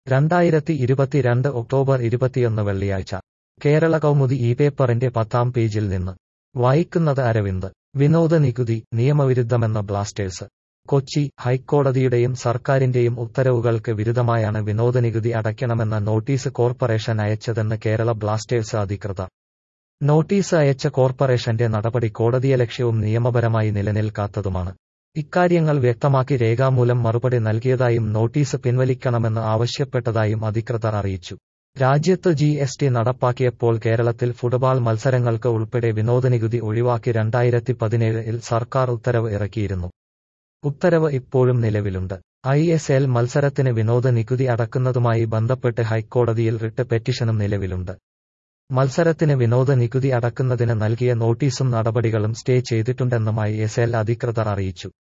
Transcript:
രണ്ടായിരത്തി ഇരുപത്തിരണ്ട് ഒക്ടോബർ ഇരുപത്തിയൊന്ന് വെള്ളിയാഴ്ച കേരള കൗമുദി ഈ പേപ്പറിന്റെ പത്താം പേജിൽ നിന്ന് വായിക്കുന്നത് അരവിന്ദ് വിനോദ നികുതി നിയമവിരുദ്ധമെന്ന ബ്ലാസ്റ്റേഴ്സ് കൊച്ചി ഹൈക്കോടതിയുടെയും സർക്കാരിന്റെയും ഉത്തരവുകൾക്ക് വിരുദ്ധമായാണ് വിനോദനികുതി അടയ്ക്കണമെന്ന നോട്ടീസ് കോർപ്പറേഷൻ അയച്ചതെന്ന് കേരള ബ്ലാസ്റ്റേഴ്സ് അധികൃതർ നോട്ടീസ് അയച്ച കോർപ്പറേഷന്റെ നടപടി കോടതിയലക്ഷ്യവും നിയമപരമായി നിലനിൽക്കാത്തതുമാണ് ഇക്കാര്യങ്ങൾ വ്യക്തമാക്കി രേഖാമൂലം മറുപടി നൽകിയതായും നോട്ടീസ് പിൻവലിക്കണമെന്ന് ആവശ്യപ്പെട്ടതായും അധികൃതർ അറിയിച്ചു രാജ്യത്ത് ജി എസ് ടി നടപ്പാക്കിയപ്പോൾ കേരളത്തിൽ ഫുട്ബോൾ മത്സരങ്ങൾക്ക് ഉൾപ്പെടെ വിനോദനികുതി ഒഴിവാക്കി രണ്ടായിരത്തി പതിനേഴിൽ സർക്കാർ ഉത്തരവ് ഇറക്കിയിരുന്നു ഉത്തരവ് ഇപ്പോഴും നിലവിലുണ്ട് ഐ എസ് എൽ മത്സരത്തിന് വിനോദ നികുതി അടക്കുന്നതുമായി ബന്ധപ്പെട്ട് ഹൈക്കോടതിയിൽ റിട്ട് പെറ്റീഷനും നിലവിലുണ്ട് മത്സരത്തിന് വിനോദ നികുതി അടക്കുന്നതിന് നൽകിയ നോട്ടീസും നടപടികളും സ്റ്റേ ചെയ്തിട്ടുണ്ടെന്നും ഐ എസ് എൽ അധികൃതർ അറിയിച്ചു